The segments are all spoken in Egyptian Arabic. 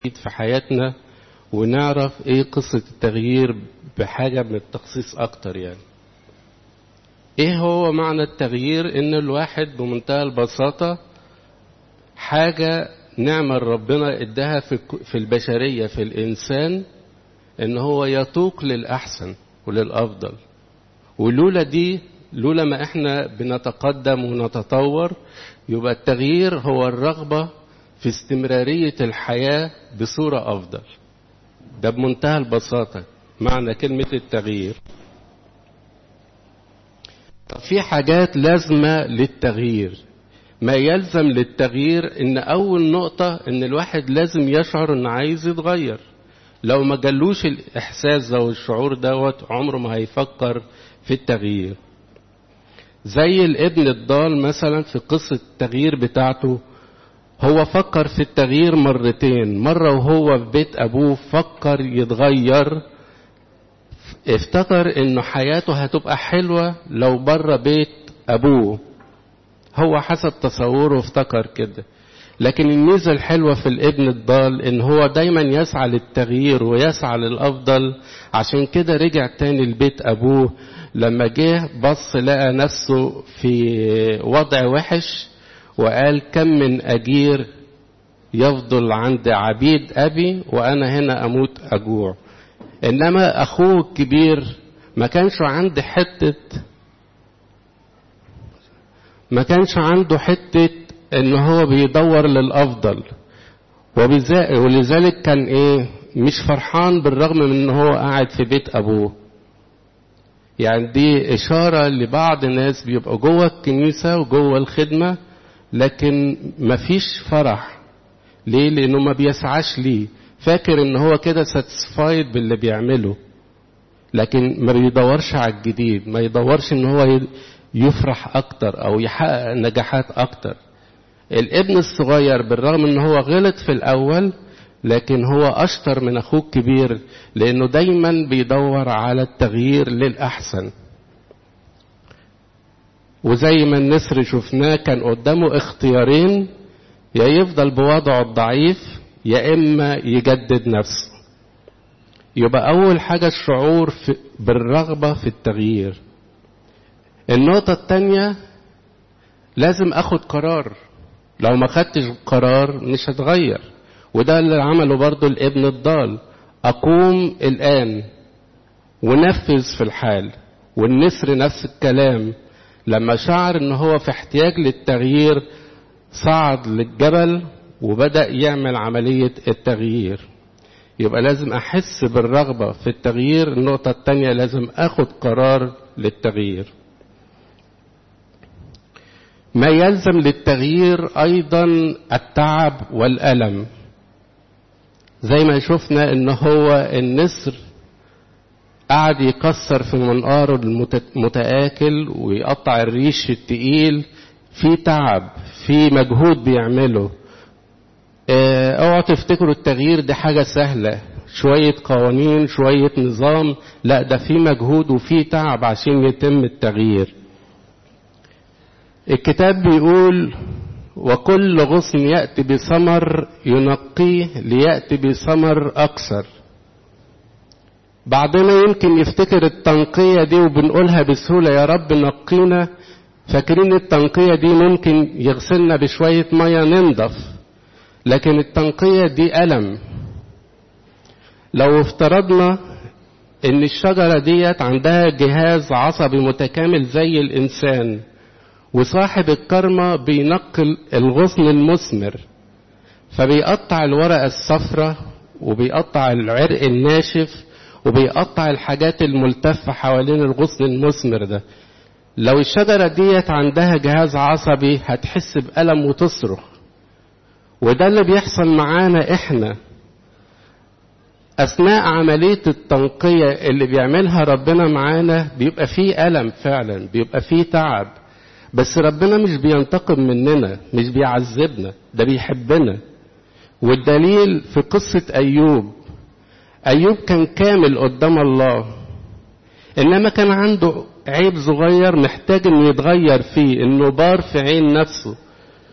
في حياتنا ونعرف ايه قصة التغيير بحاجة من التخصيص اكتر يعني ايه هو معنى التغيير ان الواحد بمنتهى البساطة حاجة نعمة ربنا اداها في في البشرية في الانسان ان هو يتوق للاحسن وللافضل ولولا دي لولا ما احنا بنتقدم ونتطور يبقى التغيير هو الرغبة في استمرارية الحياة بصورة أفضل ده بمنتهى البساطة معنى كلمة التغيير في حاجات لازمة للتغيير ما يلزم للتغيير ان اول نقطة ان الواحد لازم يشعر ان عايز يتغير لو ما جالوش الاحساس ده والشعور دوت عمره ما هيفكر في التغيير زي الابن الضال مثلا في قصة التغيير بتاعته هو فكر في التغيير مرتين مرة وهو في بيت أبوه فكر يتغير افتكر انه حياته هتبقى حلوة لو بره بيت أبوه هو حسب تصوره افتكر كده لكن الميزة الحلوة في الابن الضال ان هو دايما يسعى للتغيير ويسعى للأفضل عشان كده رجع تاني لبيت أبوه لما جه بص لقى نفسه في وضع وحش وقال كم من أجير يفضل عند عبيد أبي وأنا هنا أموت أجوع إنما أخوه الكبير ما كانش عنده حتة ما كانش عنده حتة إن هو بيدور للأفضل ولذلك كان إيه مش فرحان بالرغم من إن هو قاعد في بيت أبوه يعني دي إشارة لبعض الناس بيبقوا جوه الكنيسة وجوه الخدمة لكن مفيش فرح ليه لانه ما بيسعاش ليه فاكر ان هو كده ساتسفايد باللي بيعمله لكن ما بيدورش على الجديد ما يدورش ان هو يفرح اكتر او يحقق نجاحات اكتر الابن الصغير بالرغم ان هو غلط في الاول لكن هو اشطر من اخوه الكبير لانه دايما بيدور على التغيير للاحسن وزي ما النسر شفناه كان قدامه اختيارين يا يفضل بوضعه الضعيف يا اما يجدد نفسه يبقى اول حاجه الشعور في بالرغبه في التغيير النقطه الثانيه لازم اخد قرار لو ما خدتش قرار مش هتغير وده اللي عمله برضو الابن الضال اقوم الان ونفذ في الحال والنسر نفس الكلام لما شعر ان هو في احتياج للتغيير صعد للجبل وبدأ يعمل عملية التغيير يبقى لازم احس بالرغبة في التغيير النقطة التانية لازم اخد قرار للتغيير ما يلزم للتغيير ايضا التعب والالم زي ما شفنا ان هو النسر قعد يكسر في منقاره المتآكل ويقطع الريش التقيل في تعب في مجهود بيعمله اوعوا تفتكروا التغيير دي حاجة سهلة شوية قوانين شوية نظام لا ده في مجهود وفي تعب عشان يتم التغيير الكتاب بيقول وكل غصن يأتي بثمر ينقيه ليأتي بثمر أكثر بعضنا يمكن يفتكر التنقية دي وبنقولها بسهولة يا رب نقينا فاكرين التنقية دي ممكن يغسلنا بشوية مية ننضف لكن التنقية دي ألم لو افترضنا ان الشجرة ديت عندها جهاز عصبي متكامل زي الانسان وصاحب الكرمة بينقل الغصن المثمر فبيقطع الورقة الصفراء وبيقطع العرق الناشف وبيقطع الحاجات الملتفة حوالين الغصن المثمر ده لو الشجرة ديت عندها جهاز عصبي هتحس بألم وتصرخ وده اللي بيحصل معانا احنا أثناء عملية التنقية اللي بيعملها ربنا معانا بيبقى فيه ألم فعلا بيبقى فيه تعب بس ربنا مش بينتقم مننا مش بيعذبنا ده بيحبنا والدليل في قصة أيوب أيوب كان كامل قدام الله إنما كان عنده عيب صغير محتاج إنه يتغير فيه إنه بار في عين نفسه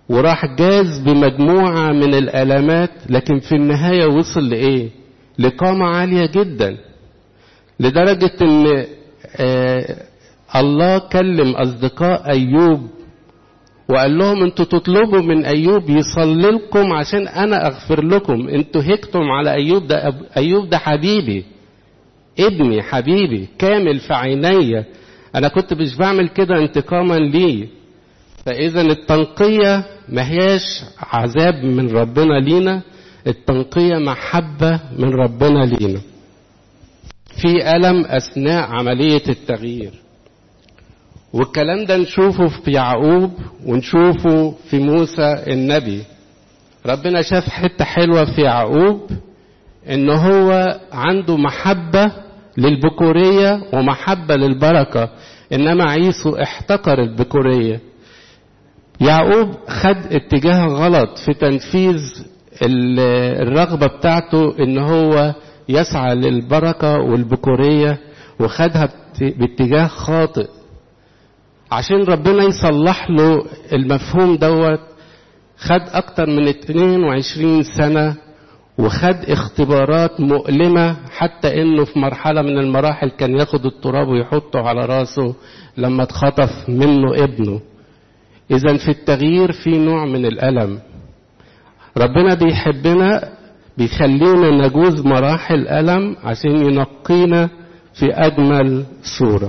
وراح جاز بمجموعة من الألامات لكن في النهاية وصل لإيه لقامة عالية جدا لدرجة ان آه الله كلم أصدقاء أيوب وقال لهم انتوا تطلبوا من أيوب يصلي لكم عشان أنا أغفر لكم انتوا هكتم على أيوب ده أيوب ده حبيبي ابني حبيبي كامل في عيني أنا كنت مش بعمل كده انتقاما ليه فإذا التنقية ما هياش عذاب من ربنا لينا التنقية محبة من ربنا لينا في ألم أثناء عملية التغيير والكلام ده نشوفه في يعقوب ونشوفه في موسى النبي ربنا شاف حتة حلوة في يعقوب ان هو عنده محبة للبكورية ومحبة للبركة انما عيسو احتقر البكورية يعقوب خد اتجاه غلط في تنفيذ الرغبة بتاعته ان هو يسعى للبركة والبكورية وخدها باتجاه خاطئ عشان ربنا يصلح له المفهوم دوت خد اكتر من 22 سنة وخد اختبارات مؤلمة حتى انه في مرحلة من المراحل كان ياخد التراب ويحطه على راسه لما اتخطف منه ابنه اذا في التغيير في نوع من الالم ربنا بيحبنا بيخلينا نجوز مراحل ألم عشان ينقينا في أجمل صورة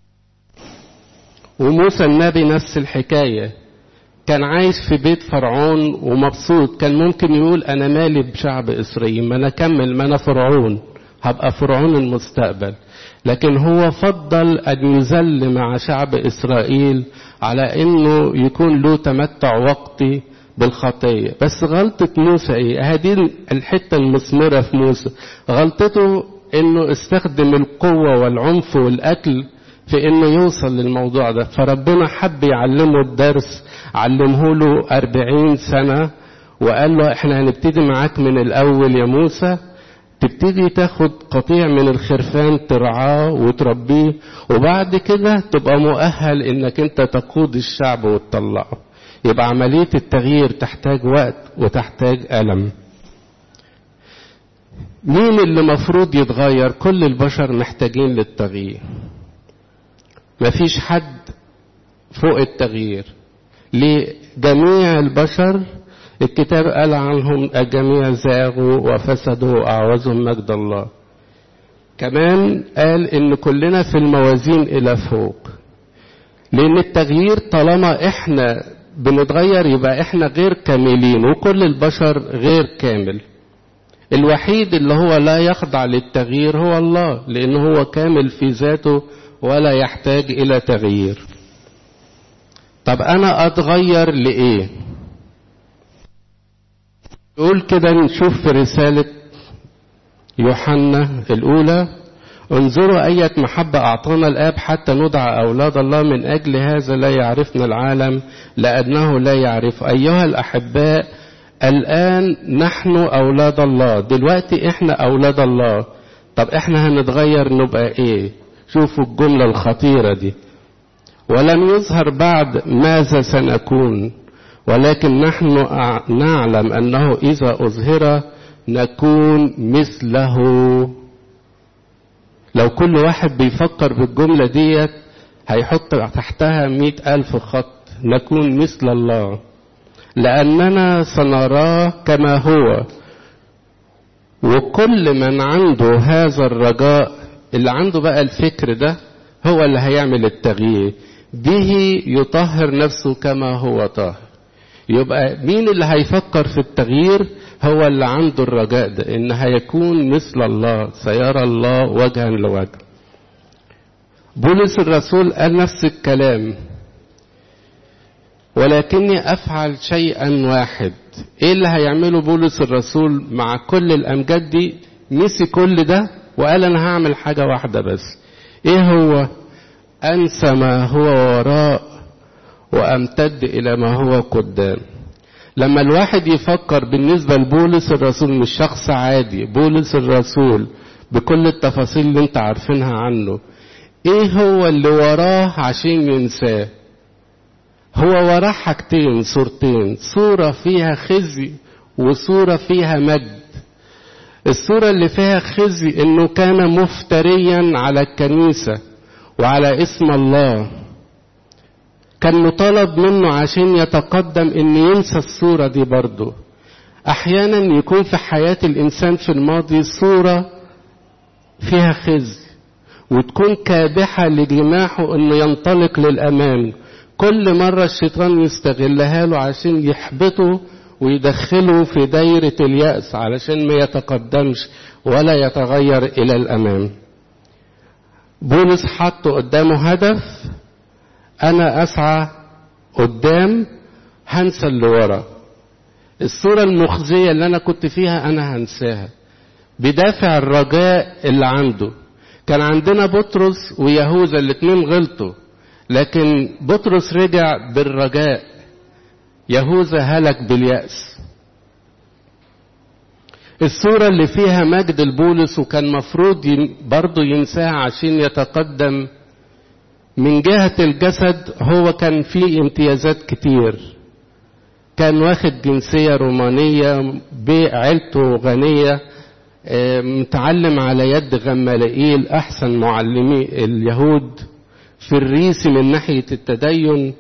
وموسى النبي نفس الحكاية كان عايش في بيت فرعون ومبسوط كان ممكن يقول أنا مالي بشعب إسرائيل ما أنا أكمل ما أنا فرعون هبقى فرعون المستقبل لكن هو فضل أن يذل مع شعب إسرائيل على أنه يكون له تمتع وقتي بالخطية بس غلطة موسى ايه هذه الحتة المثمرة في موسى غلطته انه استخدم القوة والعنف والقتل في انه يوصل للموضوع ده فربنا حب يعلمه الدرس علمه له أربعين سنة وقال له احنا هنبتدي معاك من الاول يا موسى تبتدي تاخد قطيع من الخرفان ترعاه وتربيه وبعد كده تبقى مؤهل انك انت تقود الشعب وتطلعه يبقى عملية التغيير تحتاج وقت وتحتاج ألم مين اللي مفروض يتغير كل البشر محتاجين للتغيير مفيش حد فوق التغيير لجميع البشر الكتاب قال عنهم الجميع زاغوا وفسدوا وأعوزهم مجد الله كمان قال ان كلنا في الموازين الى فوق لان التغيير طالما احنا بنتغير يبقى احنا غير كاملين وكل البشر غير كامل الوحيد اللي هو لا يخضع للتغيير هو الله لان هو كامل في ذاته ولا يحتاج الى تغيير طب انا اتغير لايه يقول كده نشوف في رسالة يوحنا الأولى انظروا أية محبة أعطانا الآب حتى ندعى أولاد الله من أجل هذا لا يعرفنا العالم لأنه لا يعرف أيها الأحباء الآن نحن أولاد الله دلوقتي إحنا أولاد الله طب إحنا هنتغير نبقى إيه شوفوا الجملة الخطيرة دي ولم يظهر بعد ماذا سنكون ولكن نحن نعلم أنه إذا أظهر نكون مثله لو كل واحد بيفكر بالجملة ديت هيحط تحتها مئة ألف خط نكون مثل الله لأننا سنراه كما هو وكل من عنده هذا الرجاء اللي عنده بقى الفكر ده هو اللي هيعمل التغيير به يطهر نفسه كما هو طاهر يبقى مين اللي هيفكر في التغيير هو اللي عنده الرجاء ده ان هيكون مثل الله سيرى الله وجها لوجه بولس الرسول قال نفس الكلام ولكني افعل شيئا واحد ايه اللي هيعمله بولس الرسول مع كل الامجاد دي نسي كل ده وقال انا هعمل حاجة واحدة بس ايه هو انسى ما هو وراء وامتد الى ما هو قدام لما الواحد يفكر بالنسبة لبولس الرسول مش شخص عادي بولس الرسول بكل التفاصيل اللي انت عارفينها عنه ايه هو اللي وراه عشان ينساه هو وراه حاجتين صورتين صورة فيها خزي وصورة فيها مجد الصورة اللي فيها خزي انه كان مفتريا على الكنيسة وعلى اسم الله كان مطالب منه عشان يتقدم ان ينسى الصورة دي برضه احيانا يكون في حياة الانسان في الماضي صورة فيها خزي وتكون كابحة لجماحه انه ينطلق للامام كل مرة الشيطان يستغلها له عشان يحبطه ويدخله في دايرة اليأس علشان ما يتقدمش ولا يتغير إلى الأمام بولس حط قدامه هدف أنا أسعى قدام هنسى اللي ورا الصورة المخزية اللي أنا كنت فيها أنا هنساها بدافع الرجاء اللي عنده كان عندنا بطرس ويهوذا الاتنين غلطوا لكن بطرس رجع بالرجاء يهوذا هلك باليأس الصورة اللي فيها مجد البولس وكان مفروض برضه ينساها عشان يتقدم من جهة الجسد هو كان فيه امتيازات كتير كان واخد جنسية رومانية بعيلته غنية متعلم على يد غمالائيل أحسن معلمي اليهود في الريس من ناحية التدين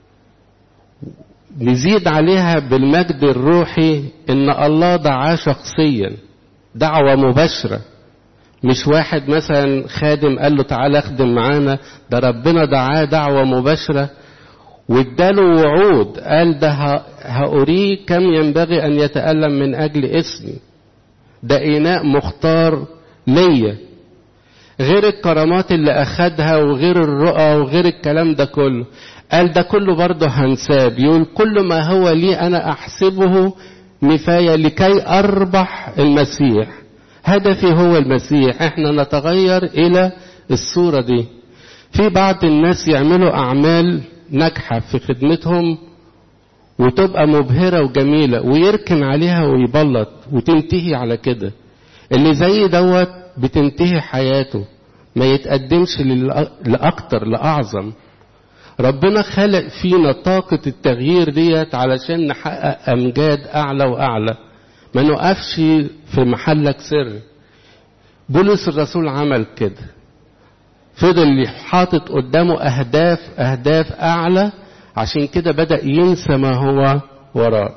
نزيد عليها بالمجد الروحي ان الله دعاه شخصيا دعوة مباشرة مش واحد مثلا خادم قال له تعالى اخدم معانا ده ربنا دعاه دعوة مباشرة واداله وعود قال ده هأريه كم ينبغي أن يتألم من أجل اسمي ده إناء مختار ليا غير الكرامات اللي أخدها وغير الرؤى وغير الكلام ده كله قال ده كله برضه هنساه بيقول كل ما هو لي أنا أحسبه نفاية لكي أربح المسيح هدفي هو المسيح احنا نتغير إلى الصورة دي في بعض الناس يعملوا أعمال ناجحة في خدمتهم وتبقى مبهرة وجميلة ويركن عليها ويبلط وتنتهي على كده اللي زي دوت بتنتهي حياته ما يتقدمش لأكتر لأعظم ربنا خلق فينا طاقة التغيير ديت علشان نحقق أمجاد أعلى وأعلى ما نقفش في محلك سر بولس الرسول عمل كده فضل حاطط قدامه أهداف أهداف أعلى عشان كده بدأ ينسى ما هو وراه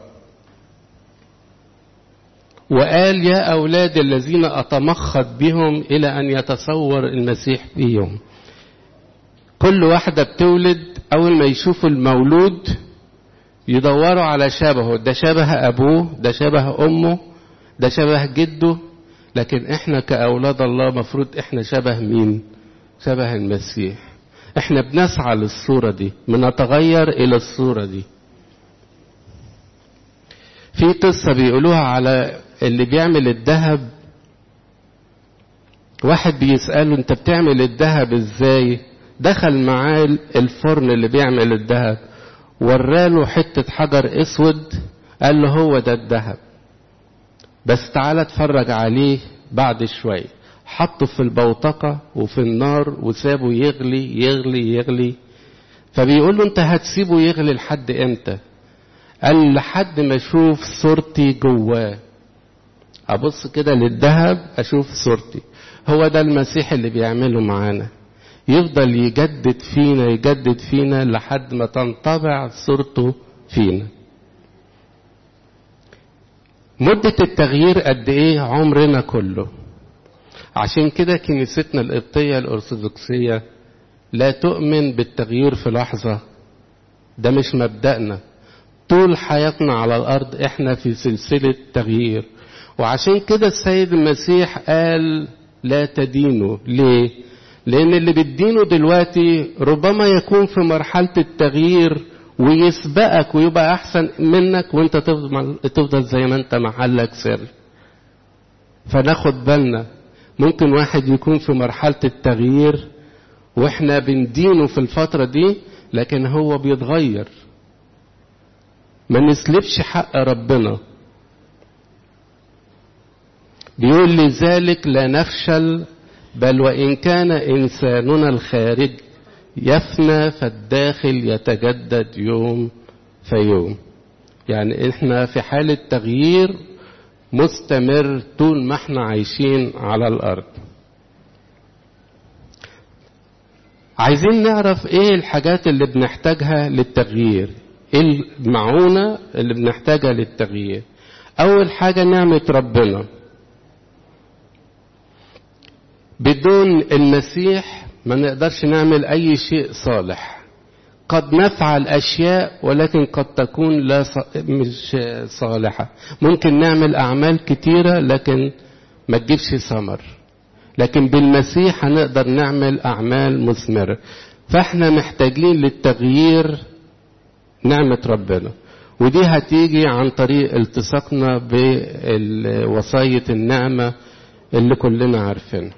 وقال يا أولاد الذين أتمخض بهم إلى أن يتصور المسيح فيهم كل واحدة بتولد أول ما يشوفوا المولود يدوروا على شبهه ده شبه أبوه ده شبه أمه ده شبه جده لكن إحنا كأولاد الله مفروض إحنا شبه مين شبه المسيح إحنا بنسعى للصورة دي بنتغير إلى الصورة دي في قصة بيقولوها على اللي بيعمل الذهب واحد بيسأله انت بتعمل الذهب ازاي دخل معاه الفرن اللي بيعمل الذهب وراله حتة حجر اسود قال له هو ده الذهب بس تعالى اتفرج عليه بعد شوية حطه في البوتقة وفي النار وسابه يغلي يغلي يغلي فبيقول له انت هتسيبه يغلي لحد امتى قال لحد ما اشوف صورتي جواه ابص كده للذهب اشوف صورتي هو ده المسيح اللي بيعمله معانا يفضل يجدد فينا يجدد فينا لحد ما تنطبع صورته فينا مدة التغيير قد ايه عمرنا كله عشان كده كنيستنا القبطية الأرثوذكسية لا تؤمن بالتغيير في لحظة ده مش مبدأنا طول حياتنا على الأرض احنا في سلسلة تغيير وعشان كده السيد المسيح قال لا تدينوا ليه لان اللي بتدينه دلوقتي ربما يكون في مرحلة التغيير ويسبقك ويبقى احسن منك وانت تفضل, تفضل زي ما انت محلك سر فناخد بالنا ممكن واحد يكون في مرحلة التغيير واحنا بندينه في الفترة دي لكن هو بيتغير ما نسلبش حق ربنا بيقول لذلك لا نفشل بل وإن كان إنساننا الخارج يفنى فالداخل يتجدد يوم فيوم يعني احنا في حالة تغيير مستمر طول ما احنا عايشين على الارض عايزين نعرف ايه الحاجات اللي بنحتاجها للتغيير ايه المعونة اللي بنحتاجها للتغيير اول حاجة نعمة ربنا بدون المسيح ما نقدرش نعمل اي شيء صالح قد نفعل اشياء ولكن قد تكون لا مش صالحه ممكن نعمل اعمال كتيره لكن ما تجيبش ثمر لكن بالمسيح هنقدر نعمل اعمال مثمره فاحنا محتاجين للتغيير نعمه ربنا ودي هتيجي عن طريق التصاقنا بوصايه النعمه اللي كلنا عارفينها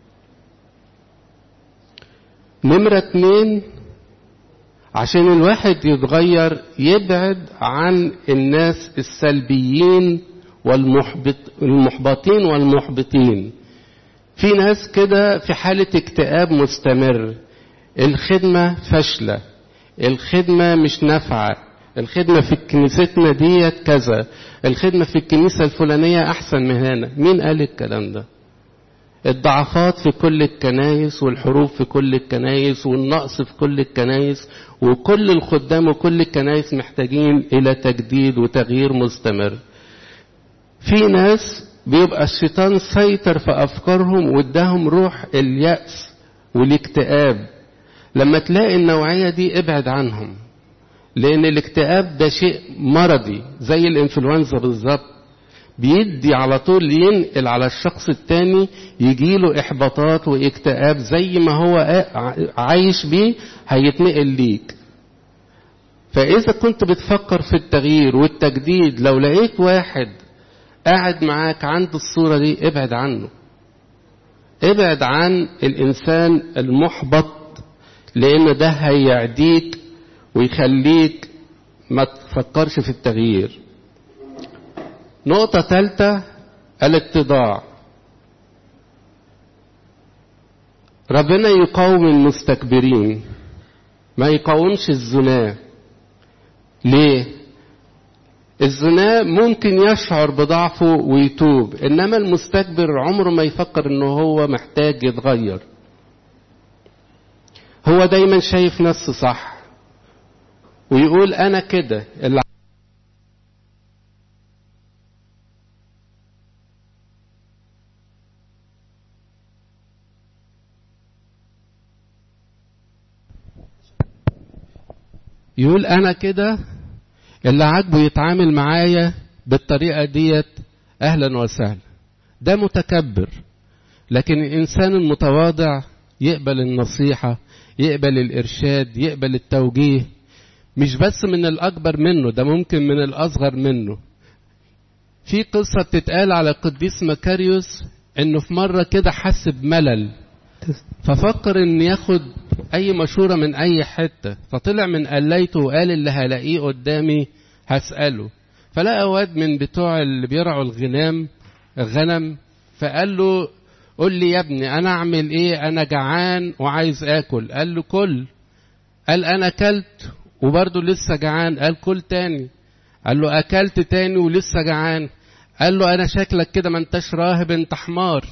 نمرة اتنين عشان الواحد يتغير يبعد عن الناس السلبيين والمحبط المحبطين والمحبطين في ناس كده في حالة اكتئاب مستمر الخدمة فاشلة الخدمة مش نافعة الخدمة في كنيستنا ديت كذا الخدمة في الكنيسة الفلانية أحسن من هنا مين قال الكلام ده الضعفات في كل الكنايس والحروب في كل الكنايس والنقص في كل الكنايس وكل الخدام وكل الكنايس محتاجين إلى تجديد وتغيير مستمر في ناس بيبقى الشيطان سيطر في أفكارهم واداهم روح اليأس والاكتئاب لما تلاقي النوعية دي ابعد عنهم لأن الاكتئاب ده شيء مرضي زي الإنفلونزا بالظبط بيدي على طول ينقل على الشخص التاني يجيله إحباطات واكتئاب زي ما هو عايش بيه هيتنقل ليك فإذا كنت بتفكر في التغيير والتجديد لو لقيت واحد قاعد معاك عنده الصورة دي ابعد عنه ابعد عن الإنسان المحبط لأن ده هيعديك ويخليك ما تفكرش في التغيير نقطة ثالثة الاتضاع ربنا يقاوم المستكبرين ما يقاومش الزنا ليه الزنا ممكن يشعر بضعفه ويتوب انما المستكبر عمره ما يفكر انه هو محتاج يتغير هو دايما شايف نفسه صح ويقول انا كده اللي يقول انا كده اللي عاجبه يتعامل معايا بالطريقه ديت اهلا وسهلا ده متكبر لكن الانسان المتواضع يقبل النصيحه يقبل الارشاد يقبل التوجيه مش بس من الاكبر منه ده ممكن من الاصغر منه في قصه بتتقال على القديس مكاريوس انه في مره كده حس بملل ففكر ان ياخد اي مشورة من اي حتة فطلع من قليته وقال اللي هلاقيه قدامي هسأله فلقى واد من بتوع اللي بيرعوا الغنام الغنم فقال له قول لي يا ابني انا اعمل ايه انا جعان وعايز اكل قال له كل قال انا اكلت وبرضه لسه جعان قال كل تاني قال له اكلت تاني ولسه جعان قال له انا شكلك كده ما انتش راهب انت حمار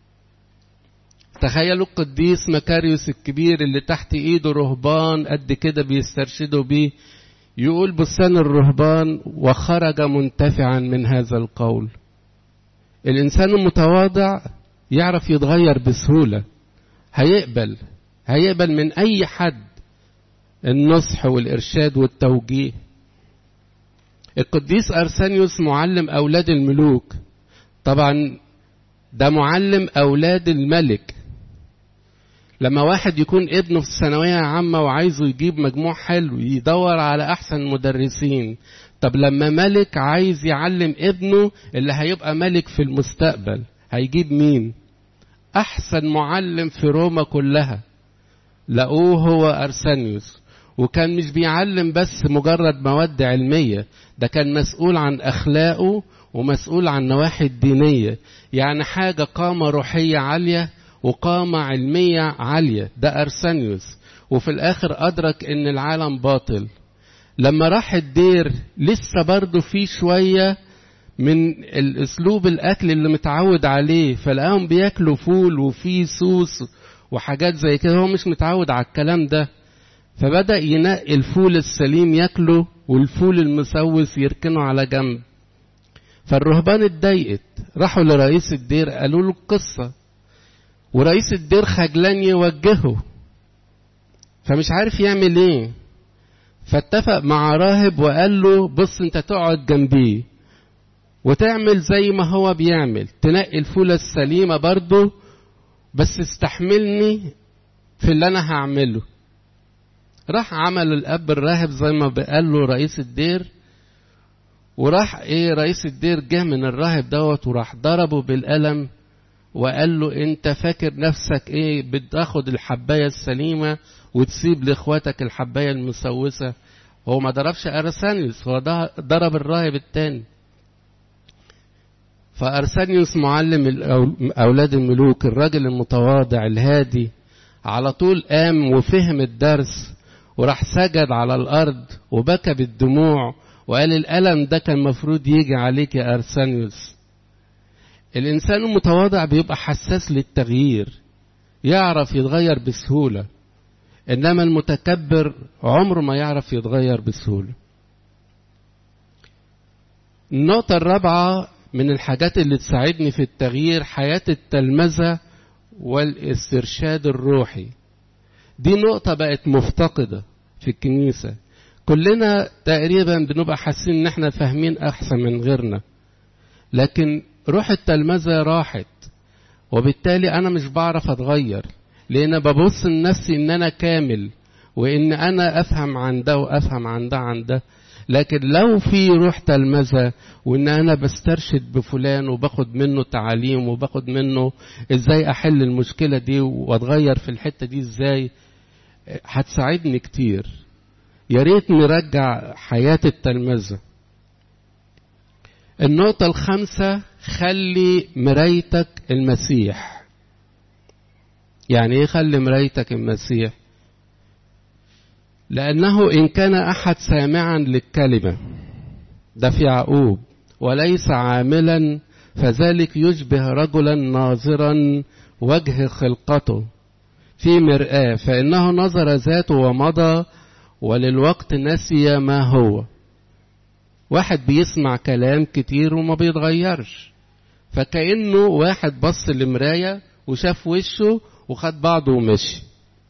تخيلوا القديس مكاريوس الكبير اللي تحت ايده رهبان قد كده بيسترشدوا بيه يقول بستان الرهبان وخرج منتفعا من هذا القول الانسان المتواضع يعرف يتغير بسهولة هيقبل هيقبل من اي حد النصح والارشاد والتوجيه القديس ارسانيوس معلم اولاد الملوك طبعا ده معلم اولاد الملك لما واحد يكون ابنه في الثانوية عامة وعايزه يجيب مجموع حلو يدور على أحسن مدرسين طب لما ملك عايز يعلم ابنه اللي هيبقى ملك في المستقبل هيجيب مين أحسن معلم في روما كلها لقوه هو أرسانيوس وكان مش بيعلم بس مجرد مواد علمية ده كان مسؤول عن أخلاقه ومسؤول عن نواحي الدينية يعني حاجة قامة روحية عالية وقامة علمية عالية ده أرسانيوس وفي الآخر أدرك إن العالم باطل لما راح الدير لسه برضه في شوية من الأسلوب الأكل اللي متعود عليه فلقاهم بياكلوا فول وفي سوس وحاجات زي كده هو مش متعود على الكلام ده فبدأ ينقي الفول السليم ياكله والفول المسوس يركنه على جنب فالرهبان اتضايقت راحوا لرئيس الدير قالوا له القصة ورئيس الدير خجلان يوجهه فمش عارف يعمل ايه فاتفق مع راهب وقال له بص انت تقعد جنبيه وتعمل زي ما هو بيعمل تنقي الفولة السليمة برضه بس استحملني في اللي انا هعمله راح عمل الاب الراهب زي ما قال له رئيس الدير وراح ايه رئيس الدير جه من الراهب دوت وراح ضربه بالقلم وقال له انت فاكر نفسك ايه بتاخد الحباية السليمة وتسيب لاخواتك الحباية المسوسة هو ما ضربش ارسانيوس هو ضرب الراهب التاني فارسانيوس معلم اولاد الملوك الراجل المتواضع الهادي على طول قام وفهم الدرس وراح سجد على الارض وبكى بالدموع وقال الالم ده كان مفروض يجي عليك يا ارسانيوس الانسان المتواضع بيبقى حساس للتغيير يعرف يتغير بسهوله انما المتكبر عمره ما يعرف يتغير بسهوله النقطه الرابعه من الحاجات اللي تساعدني في التغيير حياه التلمذه والاسترشاد الروحي دي نقطه بقت مفتقده في الكنيسه كلنا تقريبا بنبقى حاسين ان احنا فاهمين احسن من غيرنا لكن روح التلمذة راحت وبالتالي انا مش بعرف اتغير لان ببص لنفسي ان انا كامل وان انا افهم عن ده وافهم عن ده عن ده لكن لو في روح تلمذة وان انا بسترشد بفلان وباخد منه تعاليم وباخد منه ازاي احل المشكلة دي واتغير في الحتة دي ازاي هتساعدني كتير يا ريت نرجع حياة التلمذة النقطة الخامسة خلي مرايتك المسيح يعني ايه خلي مرايتك المسيح لأنه إن كان أحد سامعا للكلمة ده في يعقوب وليس عاملا فذلك يشبه رجلا ناظرا وجه خلقته في مرآة فإنه نظر ذاته ومضى وللوقت نسي ما هو واحد بيسمع كلام كتير وما بيتغيرش فكأنه واحد بص لمراية وشاف وشه وخد بعضه ومشي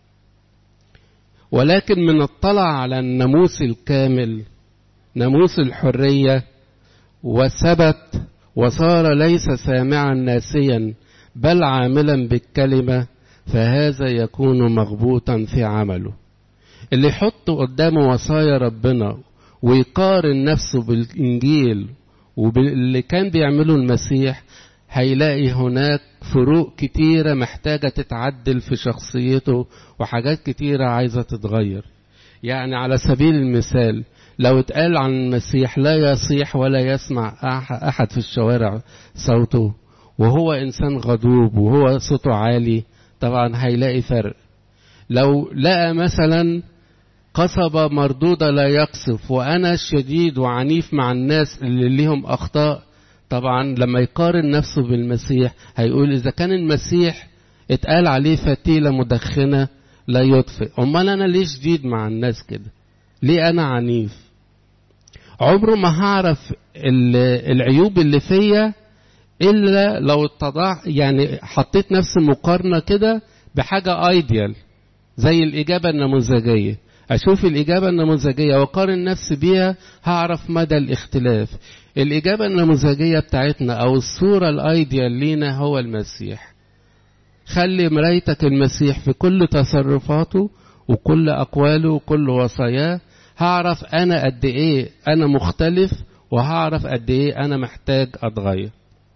ولكن من اطلع على الناموس الكامل ناموس الحرية وثبت وصار ليس سامعا ناسيا بل عاملا بالكلمة فهذا يكون مغبوطا في عمله اللي يحط قدامه وصايا ربنا ويقارن نفسه بالإنجيل وباللي كان بيعمله المسيح هيلاقي هناك فروق كتيرة محتاجة تتعدل في شخصيته وحاجات كتيرة عايزة تتغير يعني على سبيل المثال لو اتقال عن المسيح لا يصيح ولا يسمع أحد في الشوارع صوته وهو إنسان غضوب وهو صوته عالي طبعا هيلاقي فرق لو لقى مثلا قصبة مردودة لا يقصف وأنا شديد وعنيف مع الناس اللي ليهم أخطاء طبعا لما يقارن نفسه بالمسيح هيقول إذا كان المسيح اتقال عليه فتيلة مدخنة لا يطفئ أمال أنا ليه شديد مع الناس كده ليه أنا عنيف عمره ما هعرف العيوب اللي فيا إلا لو اتضع يعني حطيت نفسي مقارنة كده بحاجة ايديال زي الإجابة النموذجية أشوف الإجابة النموذجية وأقارن نفسي بيها هعرف مدى الاختلاف الإجابة النموذجية بتاعتنا أو الصورة الأيديال لينا هو المسيح خلي مرايتك المسيح في كل تصرفاته وكل أقواله وكل وصاياه هعرف أنا قد إيه أنا مختلف وهعرف قد إيه أنا محتاج أتغير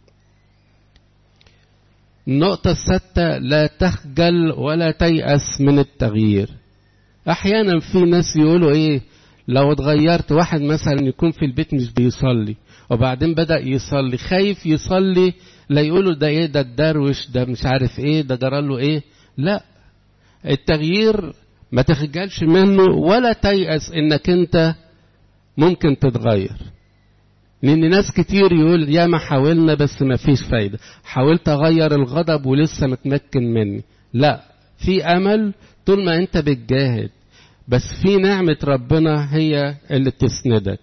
النقطة الستة لا تخجل ولا تيأس من التغيير أحيانا في ناس يقولوا إيه لو اتغيرت واحد مثلا يكون في البيت مش بيصلي وبعدين بدأ يصلي خايف يصلي لا يقولوا ده إيه ده الدروش ده مش عارف إيه ده جراله إيه لا التغيير ما تخجلش منه ولا تيأس انك انت ممكن تتغير لان ناس كتير يقول يا ما حاولنا بس ما فيش فايدة حاولت اغير الغضب ولسه متمكن مني لا في امل طول ما انت بتجاهد بس في نعمة ربنا هي اللي تسندك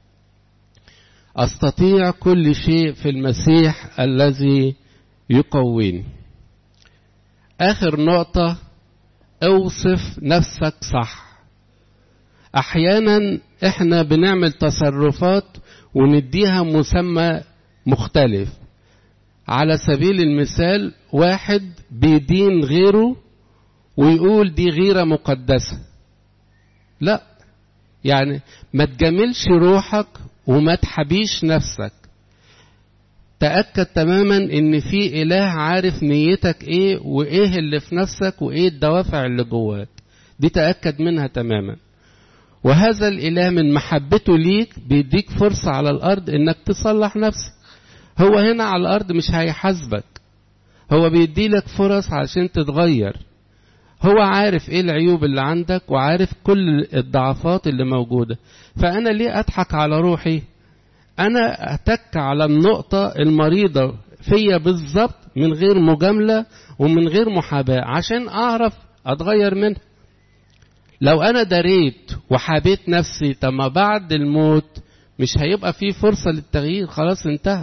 استطيع كل شيء في المسيح الذي يقويني اخر نقطة اوصف نفسك صح احيانا احنا بنعمل تصرفات ونديها مسمى مختلف على سبيل المثال واحد بيدين غيره ويقول دي غيرة مقدسة لا يعني ما تجاملش روحك وما تحبيش نفسك تأكد تماما ان في اله عارف نيتك ايه وايه اللي في نفسك وايه الدوافع اللي جواك دي تأكد منها تماما وهذا الاله من محبته ليك بيديك فرصة على الارض انك تصلح نفسك هو هنا على الارض مش هيحاسبك هو بيديلك فرص عشان تتغير هو عارف ايه العيوب اللي عندك وعارف كل الضعفات اللي موجودة فانا ليه اضحك على روحي انا اتك على النقطة المريضة فيا بالظبط من غير مجاملة ومن غير محاباة عشان اعرف اتغير منها لو انا دريت وحابيت نفسي طب ما بعد الموت مش هيبقى في فرصة للتغيير خلاص انتهت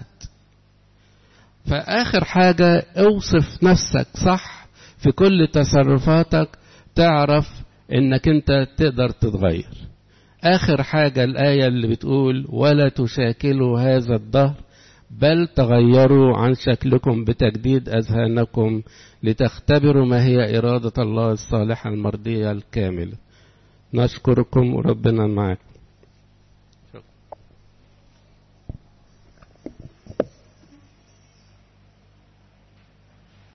فاخر حاجة اوصف نفسك صح في كل تصرفاتك تعرف انك انت تقدر تتغير اخر حاجة الاية اللي بتقول ولا تشاكلوا هذا الدهر بل تغيروا عن شكلكم بتجديد اذهانكم لتختبروا ما هي اراده الله الصالحه المرضيه الكامله نشكركم وربنا معكم